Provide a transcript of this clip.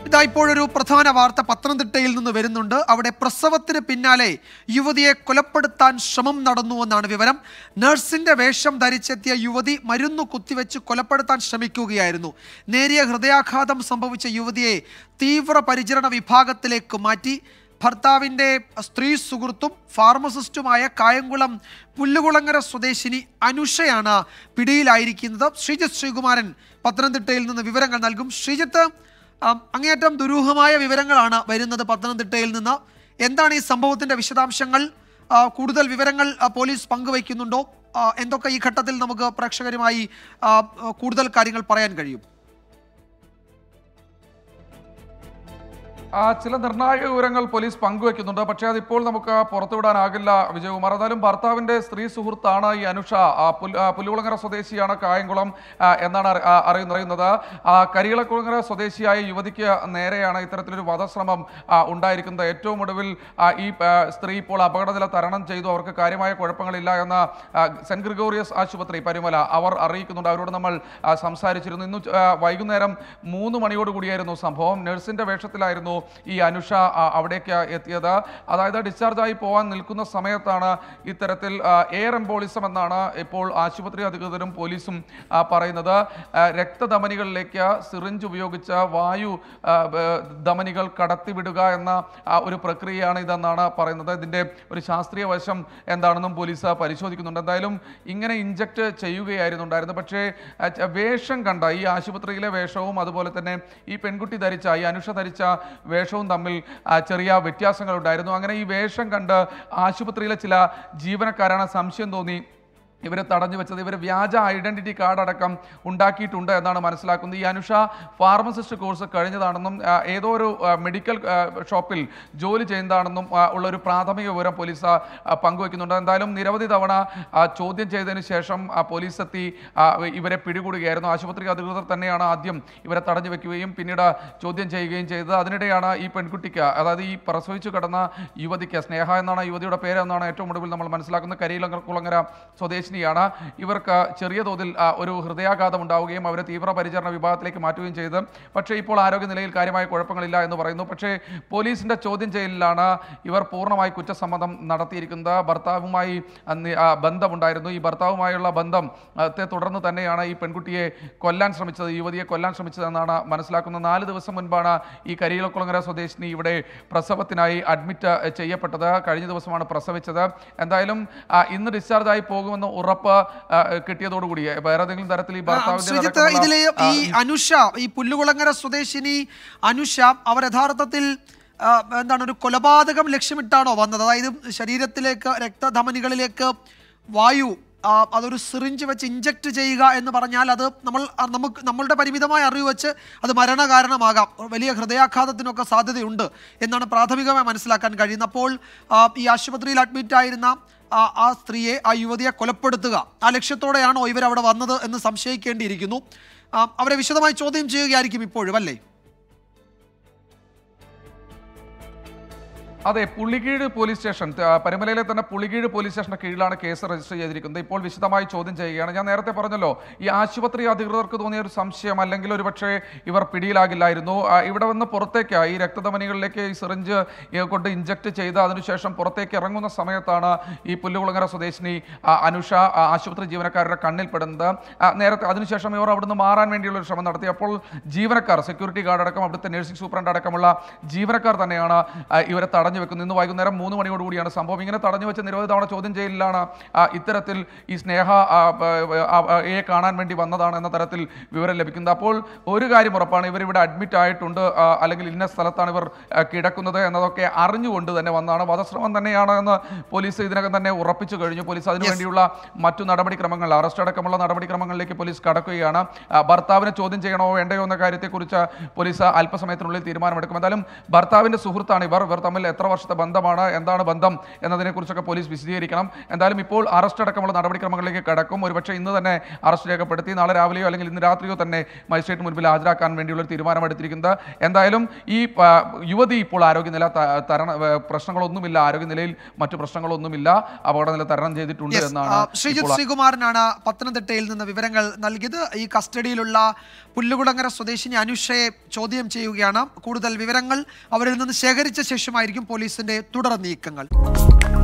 ഇതാ ഇപ്പോഴൊരു പ്രധാന വാർത്ത പത്തനംതിട്ടയിൽ നിന്ന് വരുന്നുണ്ട് അവിടെ പ്രസവത്തിന് പിന്നാലെ യുവതിയെ കൊലപ്പെടുത്താൻ ശ്രമം നടന്നുവെന്നാണ് വിവരം നഴ്സിന്റെ വേഷം ധരിച്ചെത്തിയ യുവതി മരുന്നു കുത്തിവെച്ച് കൊലപ്പെടുത്താൻ ശ്രമിക്കുകയായിരുന്നു നേരിയ ഹൃദയാഘാതം സംഭവിച്ച യുവതിയെ തീവ്ര പരിചരണ വിഭാഗത്തിലേക്ക് മാറ്റി ഭർത്താവിൻ്റെ സ്ത്രീ സുഹൃത്തും ഫാർമസിസ്റ്റുമായ കായംകുളം പുല്ലുകുളങ്ങര സ്വദേശിനി അനുഷയാണ് പിടിയിലായിരിക്കുന്നത് ശ്രീജിത്ത് ശ്രീകുമാരൻ പത്തനംതിട്ടയിൽ നിന്ന് വിവരങ്ങൾ നൽകും ശ്രീജിത്ത് ആം, അങ്ങേയറ്റം ദുരൂഹമായ വിവരങ്ങളാണ് വരുന്നത് പത്തനംതിട്ടയിൽ നിന്ന് എന്താണ് ഈ സംഭവത്തിന്റെ വിശദാംശങ്ങൾ ആ, കൂടുതൽ വിവരങ്ങൾ ആ, പോലീസ് പങ്കുവയ്ക്കുന്നുണ്ടോ ആ, എന്തൊക്കെ ഈ ഘട്ടത്തിൽ നമുക്ക് പ്രേക്ഷകരുമായി ആ, ആ, കൂടുതൽ കാര്യങ്ങൾ പറയാൻ കഴിയും ആ, ചില നിർണായക വിവരങ്ങൾ പോലീസ് പങ്കുവെക്കുന്നുണ്ട് പക്ഷേ അതിപ്പോൾ നമുക്ക് പുറത്തുവിടാനാകില്ല വിജയകുമാർ എന്നാലും ഭർത്താവിന്റെ സ്ത്രീ സുഹൃത്താണ് ഈ അനുഷ ആ, പുൽ- ആ, പുല്ലുകുളങ്ങര സ്വദേശിയാണ് കായംകുളം ആ, എന്നാണ് അറി- ആ, അറിയുന്ന- അറിയുന്നത് ആ, കരിയിളക്കുളങ്ങര സ്വദേശിയായ യുവതിക്ക് നേരെയാണ് ഇത്തരത്തിലൊരു വധശ്രമം ആ, ഉണ്ടായിരിക്കുന്നത് ഏറ്റവും ഒടുവിൽ ആ, ഈ ആ, സ്ത്രീ ഇപ്പോൾ അപകടനില തരണം ചെയ്തു അവർക്ക് കാര്യമായ കുഴപ്പങ്ങളില്ല എന്ന ആ, സെന്റ് ഗ്രിഗോറിയസ് ആശുപത്രി പരുമല അവർ അറിയിക്കുന്നുണ്ട് അവരോട് നമ്മൾ ആ, സംസാരിച്ചിരുന്നു ഇന്ന് ഉച്ച- ആ, വൈകുന്നേരം മൂന്ന് മണിയോട് കൂടിയായിരുന്നു സംഭവം നഴ്സിന്റെ വേഷത്തിലായിരുന്നു ഈ അനുഷ ആ, അവിടേക്ക് എത്തിയത് അതായത് ഡിസ്ചാർജായി പോകാൻ നിൽക്കുന്ന സമയത്താണ് ഇത്തരത്തിൽ ആ, എയർ എംബോളിസം എന്നാണ് ഇപ്പോൾ ആശുപത്രി അധികൃതരും പോലീസും ആ, പറയുന്നത് ആ, രക്തധമനികളിലേക്ക് സിറിഞ്ച് ഉപയോഗിച്ച് വായു ആ, ബ- ധമനികൾ കടത്തിവിടുക എന്ന ആ, ഒരു പ്രക്രിയയാണ് ഇതെന്നാണ് പറയുന്നത് ഇതിന്റെ ഒരു ശാസ്ത്രീയ വശം എന്താണെന്നും പോലീസ് പരിശോധിക്കുന്നുണ്ട് എന്തായാലും ഇങ്ങനെ ഇഞ്ചക്ട് ചെയ്യുകയായിരുന്നു ഉണ്ടായിരുന്നത് പക്ഷേ ആ, ച- വേഷം കണ്ട ഈ ആശുപത്രിയിലെ വേഷവും അതുപോലെ തന്നെ ഈ പെൺകുട്ടി ധരിച്ച ഈ അനുഷ ധരിച്ച വേഷവും തമ്മിൽ ആ, ചെറിയ വ്യത്യാസങ്ങൾ ഉണ്ടായിരുന്നു അങ്ങനെ ഈ വേഷം കണ്ട് ആശുപത്രിയിലെ ചില ജീവനക്കാരാണ് സംശയം തോന്നി ഇവരെ തടഞ്ഞു വെച്ചത് ഇവർ വ്യാജ ഐഡന്റിറ്റി കാർഡ് അടക്കം ഉണ്ടാക്കിയിട്ടുണ്ട് എന്നാണ് മനസ്സിലാക്കുന്നത് ഈ അനുഷ ഫാർമസിസ്റ്റ് കോഴ്സ് കഴിഞ്ഞതാണെന്നും ആ, ഏതോ ഒരു ആ, മെഡിക്കൽ ആ, ഷോപ്പിൽ ജോലി ചെയ്യുന്നതാണെന്നും ആ, ഉള്ള ഒരു പ്രാഥമിക വിവരം പോലീസ് ആ, പങ്കുവെക്കുന്നുണ്ട് എന്തായാലും നിരവധി തവണ ആ, ചോദ്യം ചെയ്തതിന് ശേഷം ആ, പോലീസ് എത്തി ആ, ഇവരെ പിടികൂടുകയായിരുന്നു ആശുപത്രി അധികൃതർ തന്നെയാണ് ആദ്യം ഇവരെ തടഞ്ഞു വെക്കുകയും പിന്നീട് ചോദ്യം ചെയ്യുകയും ചെയ്തത് അതിനിടെയാണ് ഈ പെൺകുട്ടിക്ക് അതായത് ഈ പ്രസവിച്ചു കിടന്ന യുവതിക്ക് സ്നേഹ എന്നാണ് ഈ യുവതിയുടെ പേര് എന്നാണ് ഏറ്റവും ഒടുവിൽ നമ്മൾ മനസ്സിലാക്കുന്നത് കരിയിലങ്ങ കുളങ്ങര സ്വദേശിനിയാണ് ഇവർക്ക് ചെറിയ തോതിൽ ആ, ഒരു ഹൃദയാഘാതം ഉണ്ടാവുകയും അവരെ തീവ്ര പരിചരണ വിഭാഗത്തിലേക്ക് മാറ്റുകയും ചെയ്ത് പക്ഷേ ഇപ്പോൾ ആരോഗ്യനിലയിൽ കാര്യമായ കുഴപ്പങ്ങളില്ല എന്ന് പറയുന്നു പക്ഷേ പോലീസിന്റെ ചോദ്യം ചെയ്യലിലാണ് ഇവർ പൂർണ്ണമായി കുറ്റസമ്മതം നടത്തിയിരിക്കുന്നത് ഭർത്താവുമായി അന്ന് ആ ബന്ധമുണ്ടായിരുന്നു ഈ ഭർത്താവുമായുള്ള ബന്ധം ത്തെ തുടർന്ന് തന്നെയാണ് ഈ പെൺകുട്ടിയെ കൊല്ലാൻ ശ്രമിച്ചത് ഈ യുവതിയെ കൊല്ലാൻ ശ്രമിച്ചതെന്നാണ് മനസ്സിലാക്കുന്നത് നാല് ദിവസം മുൻപാണ് ഈ കരിയിലക്കുളങ്ങര സ്വദേശിനി ഇവിടെ പ്രസവത്തിനായി അഡ്മിറ്റ് ചെയ്യപ്പെട്ടത് കഴിഞ്ഞ ദിവസമാണ് പ്രസവിച്ചത് എന്തായാലും ആ, ഇന്ന് ഡിസ്ചാർജ് ആയി പോകുമെന്ന് ഉറപ്പ് ആ, കിട്ടിയതോടുകൂടി വേറെ ഏതെങ്കിലും തരത്തിൽ ഈ ഭർത്താവിന്റെ ശ്രീജിത്ത് അടക്കമുള്ള, ഇതിലെ ആ, ഈ അനുഷ ഈ പുല്ലുകുളങ്ങര സ്വദേശിനി അനുഷ അവർ യഥാർത്ഥത്തിൽ ആ, എന്താണ് ഒരു കൊലപാതകം ലക്ഷ്യമിട്ടാണോ വന്നത് അതായത് ശരീരത്തിലേക്ക് രക്തധമനികളിലേക്ക് വായു ആ, അതൊരു സിറിഞ്ച് വെച്ച് ഇഞ്ചക്ട് ചെയ്യുക എന്ന് പറഞ്ഞാൽ അത് നമ്മൾ ആ, നമുക്ക് നമ്മളുടെ പരിമിതമായ അറിവ് വെച്ച് അത് മരണകാരണമാകാം വലിയ ഹൃദയാഘാതത്തിനൊക്കെ സാധ്യതയുണ്ട് എന്നാണ് പ്രാഥമികമായി മനസ്സിലാക്കാൻ കഴിയുന്നത് അപ്പോൾ ആ, ഈ ആശുപത്രിയിൽ അഡ്മിറ്റ് ആയിരുന്ന ആ ആ സ്ത്രീയെ ആ യുവതിയെ കൊലപ്പെടുത്തുക ആ ലക്ഷ്യത്തോടെയാണോ ഇവരവിടെ വന്നത് എന്ന് സംശയിക്കേണ്ടിയിരിക്കുന്നു ആ, അവരെ വിശദമായി ചോദ്യം ചെയ്യുകയായിരിക്കും ഇപ്പോഴും അല്ലേ അതെ പുള്ളിക്കീഴ് പോലീസ് സ്റ്റേഷൻ ആ, പരുമലയിലെ തന്നെ പുള്ളിക്കീഴ് പോലീസ് സ്റ്റേഷന്റെ കീഴിലാണ് കേസ് രജിസ്റ്റർ ചെയ്തിരിക്കുന്നത് ഇപ്പോൾ വിശദമായി ചോദ്യം ചെയ്യുകയാണ് ഞാൻ നേരത്തെ പറഞ്ഞല്ലോ ഈ ആശുപത്രി അധികൃതർക്ക് തോന്നിയ ഒരു സംശയം അല്ലെങ്കിൽ ഒരു പക്ഷേ ഇവർ പിടിയിലാകില്ലായിരുന്നു ആ, ഇവിടെ വന്ന് പുറത്തേക്ക് ഈ രക്തധമനികളിലേക്ക് ഈ സിറിഞ്ച് ഈ കൊണ്ട് ഇഞ്ചക്ട് ചെയ്ത് അതിനുശേഷം പുറത്തേക്ക് ഇറങ്ങുന്ന സമയത്താണ് ഈ പുല്ലുകുളങ്ങര സ്വദേശിനി ആ, അനുഷ ആ, ആശുപത്രി ജീവനക്കാരുടെ കണ്ണിൽപ്പെടുന്നത് ആ, നേരത്തെ അതിനുശേഷം ഇവർ അവിടുന്ന് മാറാൻ വേണ്ടിയുള്ള ഒരു ശ്രമം നടത്തി അപ്പോൾ ജീവനക്കാർ സെക്യൂരിറ്റി ഗാർഡ് അടക്കം അവിടുത്തെ നഴ്സിംഗ് സൂപ്രണ്ട് അടക്കമുള്ള ജീവനക്കാർ തന്നെയാണ് ആ, ഇവരെ തടഞ്ഞു വെക്കുന്നത് ഇന്ന് വൈകുന്നേരം മൂന്ന് മണിയോടുകൂടിയാണ് സംഭവം ഇങ്ങനെ തടഞ്ഞു വെച്ച് നിരവധി തവണ ചോദ്യം ചെയ്യലിലാണ് ആ, ഇത്തരത്തിൽ ഈ സ്നേഹ ആ, ആ, ആ, യെ കാണാൻ വേണ്ടി വന്നതാണ് എന്ന തരത്തിൽ വിവരം ലഭിക്കുന്നത് അപ്പോൾ ഒരു കാര്യം ഉറപ്പാണ് ഇവരിവിടെ അഡ്മിറ്റ് ആയിട്ടുണ്ട് ആ, അല്ലെങ്കിൽ ഇന്ന സ്ഥലത്താണ് ഇവർ ആ, കിടക്കുന്നത് എന്നതൊക്കെ അറിഞ്ഞുകൊണ്ട് തന്നെ വന്നതാണ് വധശ്രമം തന്നെയാണ് എന്ന് പോലീസ് ഇതിനകം തന്നെ ഉറപ്പിച്ചു കഴിഞ്ഞു പോലീസ് അതിനുവേണ്ടിയുള്ള മറ്റു നടപടിക്രമങ്ങൾ അറസ്റ്റ് അടക്കമുള്ള നടപടിക്രമങ്ങളിലേക്ക് പോലീസ് കടക്കുകയാണ് ആ, ഭർത്താവിനെ ചോദ്യം ചെയ്യണോ വേണ്ടയോ എന്ന കാര്യത്തെക്കുറിച്ച് പോലീസ് അല്പസമയത്തിനുള്ളിൽ തീരുമാനമെടുക്കും എന്തായാലും ഭർത്താവിന്റെ സുഹൃത്താണ് ഇവർ ഇവർ തമ്മിൽ എത്ര വർഷത്തെ ബന്ധമാണ് എന്താണ് ബന്ധം എന്നതിനെക്കുറിച്ചൊക്കെ പോലീസ് വിശദീകരിക്കണം എന്തായാലും ഇപ്പോൾ അറസ്റ്റ് അടക്കമുള്ള നടപടിക്രമങ്ങളിലേക്ക് കടക്കും ഒരുപക്ഷെ ഇന്ന് തന്നെ അറസ്റ്റ് രേഖപ്പെടുത്തി നാളെ രാവിലെയോ അല്ലെങ്കിൽ ഇന്ന് രാത്രിയോ തന്നെ മജിസ്ട്രേറ്റ് മുൻപിൽ ഹാജരാക്കാൻ വേണ്ടിയുള്ള ഒരു തീരുമാനമെടുത്തിരിക്കുന്നത് എന്തായാലും ഈ ആ, യുവതി ഇപ്പോൾ ആരോഗ്യനില ത- തരണ ഏ, പ്രശ്നങ്ങളൊന്നുമില്ല ആരോഗ്യനിലയിൽ മറ്റു പ്രശ്നങ്ങളൊന്നുമില്ല അപകടനില തരണം ചെയ്തിട്ടുണ്ട് Yes, എന്നാണ് ആ, ശ്രീജിത്ത് ഇപ്പോൾ ശ്രീകുമാരനാണ് പത്തനംതിട്ടയിൽ നിന്ന് വിവരങ്ങൾ നൽകിയത് ഈ കസ്റ്റഡിയിലുള്ള പുല്ലുകുളങ്ങര സ്വദേശിനി അനുഷയെ ചോദ്യം ചെയ്യുകയാണ് കൂടുതൽ വിവരങ്ങൾ അവരിൽ നിന്ന് ശേഖരിച്ച ശേഷമായിരിക്കും പോലീസിന്റെ തുടർ നീക്കങ്ങൾ